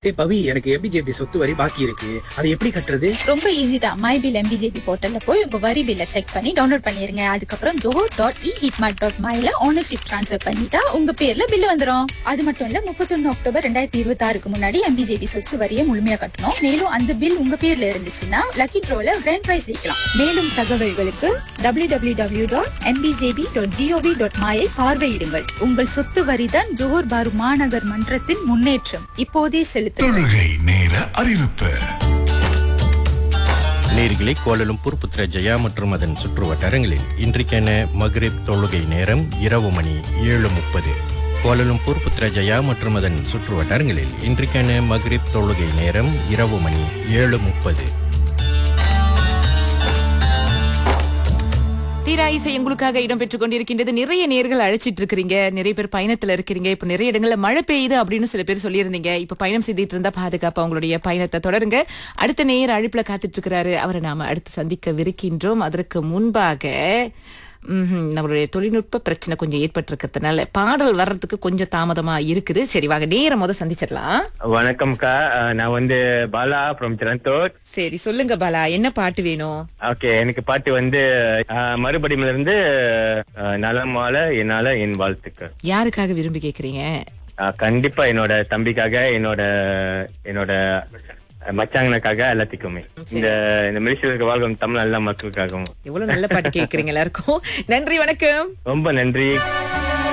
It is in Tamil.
ஏ பவி எனக்கு எபிஜேபி சொத்து வரி பாக்கி இருக்கு அது எப்படி கட்டுறது ரொம்ப ஈஸி தான் மை பில் எம்பிஜேபி போர்ட்டல்ல போய் உங்க வரி பில்ல செக் பண்ணி டவுன்லோட் பண்ணிருங்க அதுக்கப்புறம் Zoho dot E Hitmart dot மைல ஓனர்ஷிப் ட்ரான்ஸ்ஃபர் பண்ணிட்டா உங்க பேர்ல பில் வந்துரும் அது மட்டும் இல்ல முப்பத்தொன்னு அக்டோபர் ரெண்டாயிரத்தி இருபத்தி ஆறுக்கு முன்னாடி எம்பிஜேபி சொத்து வரியை முழுமையா கட்டணும் மேலும் அந்த பில் உங்க பேர்ல இருந்துச்சுன்னா லக்கி ட்ரோல கிராண்ட் பிரைஸ் ஜெயிக்கலாம் மேலும் தகவல்களுக்கு W W W dot MBJP dot GOV dot மாயை பார்வையிடுங்கள் உங்கள் சொத்து வரி தான் ஜோஹர் பாரு மாநகர் மன்றத்தின் முன்னேற்றம் இப்போதே செலுத்துங்கள் தொழுகை நேர அறிவிப்பு நேர்களை கோலலும்பூர் புத்திர ஜெயா மற்றும் அதன் சுற்று வட்டாரங்களில் இன்றைக்கான மக்ரிப் தொழுகை நேரம் இரவு மணி ஏழு முப்பது கோலலும்பூர் புத்திர ஜெயா மற்றும் அதன் சுற்று வட்டாரங்களில் இன்றைக்கான மக்ரிப் தொழுகை நேரம் இரவு மணி ஏழு முப்பது தீரா இசை உங்களுக்காக இடம் பெற்றுக் கொண்டிருக்கின்றது நிறைய நேர்கள் அழைச்சிட்டு இருக்கிறீங்க நிறைய பேர் பயணத்துல இருக்கிறீங்க இப்ப நிறைய இடங்கள்ல மழை பெய்யுது அப்படின்னு சில பேர் சொல்லியிருந்தீங்க இப்ப பயணம் செய்துட்டு இருந்தா பாதுகாப்பா உங்களுடைய பயணத்தை தொடருங்க அடுத்த நேர் அழைப்புல காத்துட்டு இருக்கிறாரு அவரை நாம அடுத்து சந்திக்கவிருக்கின்றோம் அதற்கு முன்பாக ம்ஹும், நம்மளுடைய தொழில்நுட்ப பிரச்சனை கொஞ்சம் ஏற்பட்டிருக்கிறதுனால பாடல் வர்றதுக்கு கொஞ்சம் தாமதமா இருக்குது சரி வாங்க நேரம் முத சந்திச்சிடலாம் வணக்கம்க்கா அஹ் நான் வந்து பாலா ஃப்ரம் சிரந்தோட் சரி சொல்லுங்க பாலா என்ன பாட்டு வேணும் ஓகே எனக்கு பாட்டு வந்து அஹ், மறுபடியும் இருந்து அஹ், நலமால என்னால என் வாழ்த்துக்கள் யாருக்காக விரும்பி கேக்குறீங்க அஹ், கண்டிப்பா என்னோட தம்பிக்காக என்னோட என்னோட மச்சாங்கனுக்காக எல்லாத்துக்குமே இந்த இந்த மலேசியாவுக்கு வாழ்க்கும் தமிழ் எல்லா மக்களுக்காகவும் எவ்வளவு நல்ல பாட்டு கேக்குறீங்க எல்லாருக்கும் நன்றி வணக்கம் ரொம்ப நன்றி